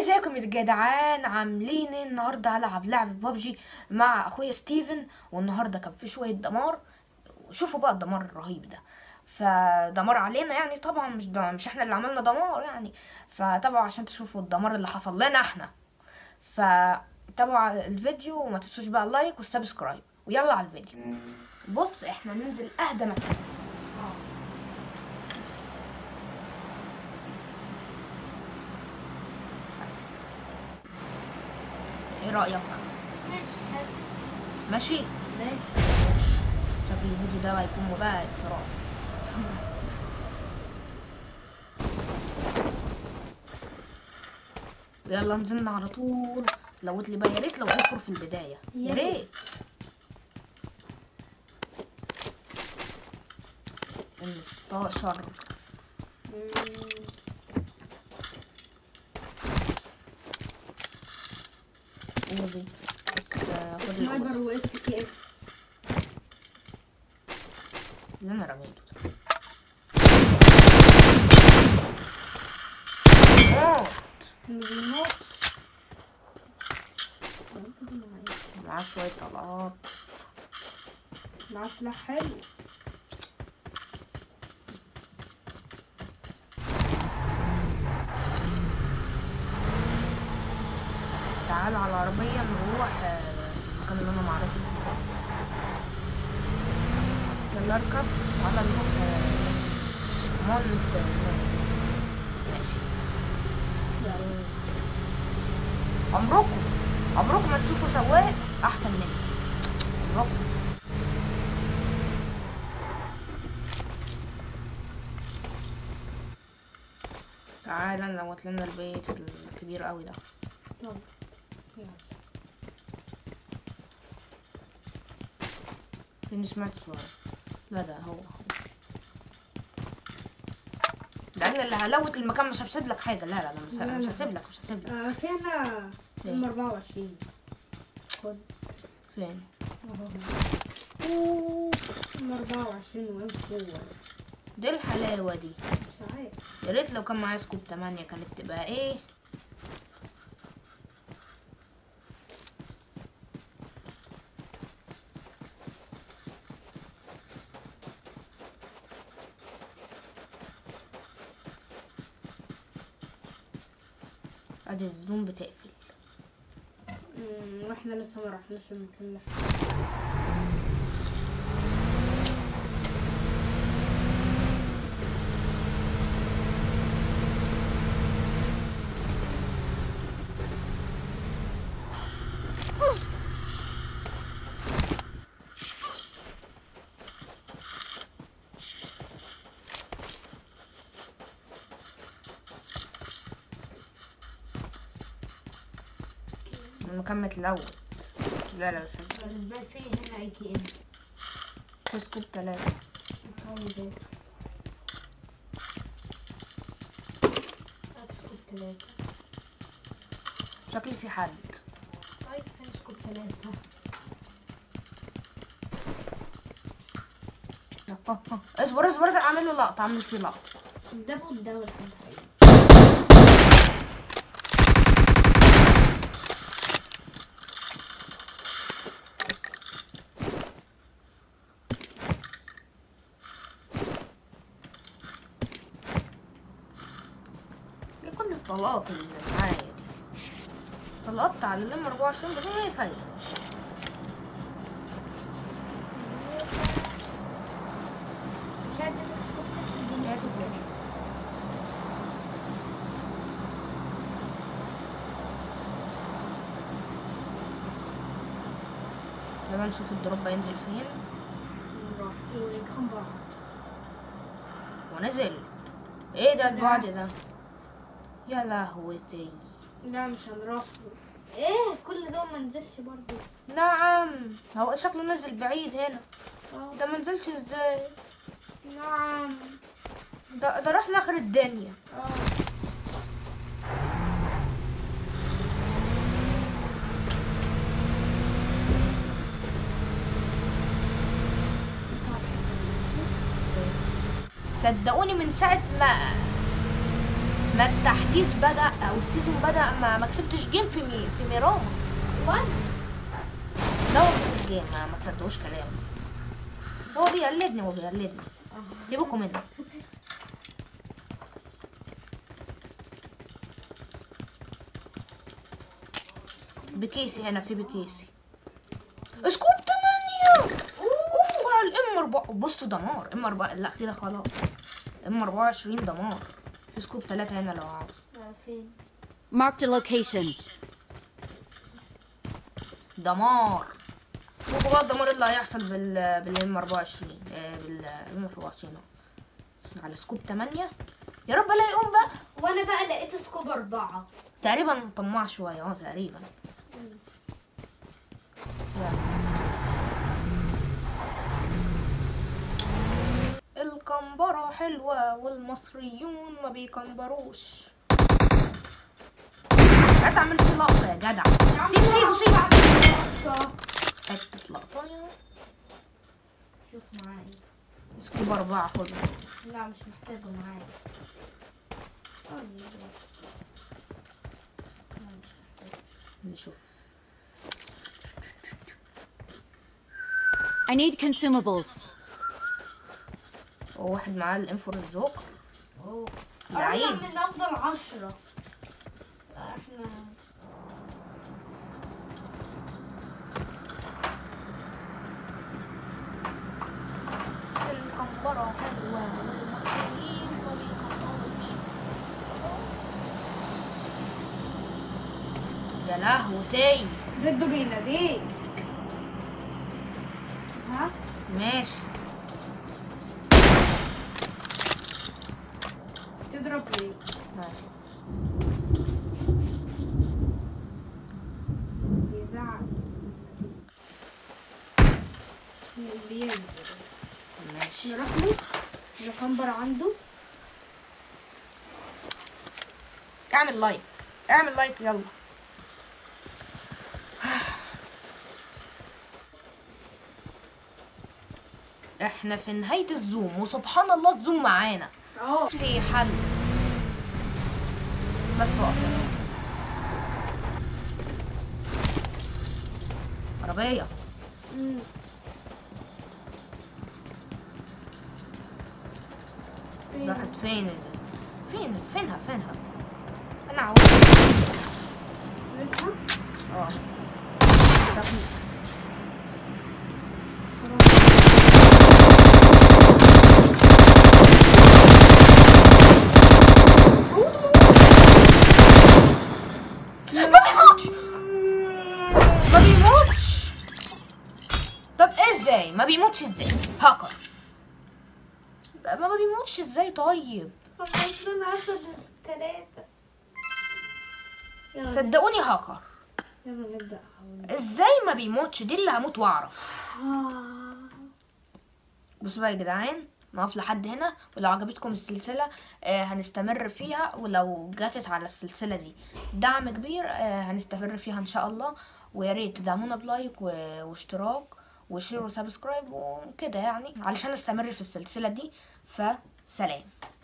ازيكم يا جدعان عاملين ايه النهارده هلعب لعبة بابجي مع اخويا ستيفن والنهارده كان في شوية دمار شوفوا بقى الدمار الرهيب ده فدمار علينا يعني طبعا مش دمار مش احنا اللي عملنا دمار يعني فطبعا عشان تشوفوا الدمار اللي حصل لنا احنا فتابعوا الفيديو وما تنسوش بقى اللايك والسبسكرايب ويلا على الفيديو بص احنا ننزل اهدى مكان ايه رأيك ماشي حلو ماشي ماشي شكل الفيديو ده هيكون مزعج الصراحة يلا نزلنا على طول لوت لي بقى يا ريت لو تذكر في البداية يا يا ريت خمستاشر اوزي آه، خد سنايبر الأوزي واس كي اس اللي انا رميته ده موت ما بيموتش معاه شوية طلقات معاه سلاح حلو تعال على العربية نروح آه، المكان اللي انا معرفش اسمه يلا اركب تعالى نروح آه، مولد آه، ماشي عمركم عمركم ما تشوفوا سواق احسن مني عمركم تعالى نلوت لنا البيت الكبير قوي ده طب يلا. فين سمعت صوت لا ده هو هو لان اللي هلوت المكان مش هسيب لك حاجه لا لا لا مش, لا، مش لا. هسيب لك مش هسيب لك آه في هنا إيه؟ ام 24 خد فين اهو ام 24 وام 4 دي الحلاوه دي مش عارف يا ريت لو كان معايا سكوب 8 كانت تبقى ايه ادي الزوم بتقفل أمم، واحنا لسه ما رحناش المكان اللي المكان متلوت لا لا بس ازاي في هنا اي كي ام في سكوب 3 سكوب ثلاثة شكلي في حد طيب فين سكوب ثلاثة آه، آه. اصبر اصبر اعمل له لقطه اعمل فيه لقطه ده بود ده ولا حاجة ايه كل الطلقات اللي معايا دي طلقت على الام 24 بدون اي فايده مش عارف ده سكوب ستة يا سيدي. يلا نشوف الدروب هينزل فين نروح وكم بعض ونزل ايه ده البعد ده يا لهوتي لا مش هنروح ايه كل ده ما نزلش برضه نعم هو شكله نزل بعيد هنا اه ده ما نزلش ازاي نعم ده ده راح لاخر الدنيا اه صدقوني من ساعة ما ما التحديث بدا او السيزون بدا ما, ما كسبتش جيم في مي في ميراما وانا لا هو كسب جيم ما, ما تصدقوش كلامه هو بيقلدني هو بيقلدني سيبكم منه بكيسي هنا في بكيسي سكوب 8 اوف على الام 4 بصوا دمار ام 4 لا كده خلاص ام 24 دمار في سكوب 3 هنا لو عاوز فين Marked a location. دمار شوفوا بقى الدمار اللي هيحصل بال بالام 24 آه، بالام 24 أهو. على سكوب 8 يا رب لا يقوم بقى وانا بقى لقيت سكوب اربعة تقريبا طماع شويه اه تقريبا يلا. الكمبرة حلوة والمصريون ما بيكمبروش هتعمل في لقطة يا جدع سيب سيبه سيبه حتة لقطة شوف معايا سكوب أربعة خدها لا مش محتاجه معايا طيب. لا، مش محتاجه. نشوف I need consumables. هو واحد معاه الانفور الجوكر أوه. لعيب. قربنا من افضل عشرة احنا الكمبرة حلوة والمصريين ما بيكمبروش يا لهوتي بده بيناديك ها ماشي تضرب ليه ماشي. بيزعق بينزل ماشي نروح له نكمبر عنده اعمل لايك اعمل لايك يلا احنا في نهاية الزوم وسبحان الله الزوم معانا اه لي حل بس واقف عربية أمم. فين؟ راحت فين فين فينها فينها انا عاوز منها؟ اه رهيب. ما بيموتش ما بيموتش طب ازاي ما بيموتش ازاي هاكر ما ما بيموتش ازاي طيب انا اخد ثلاثة يلا صدقوني هاكر يلا نبدأ ازاي ما بيموتش دي اللي هموت واعرف آه. بصوا بقى يا جدعان نقف لحد هنا ولو عجبتكم السلسلة آه هنستمر فيها ولو جاتت على السلسلة دي دعم كبير آه هنستمر فيها ان شاء الله ويا ريت تدعمونا بلايك و- واشتراك وشير وسبسكرايب وكده يعني علشان نستمر في السلسلة دي فسلام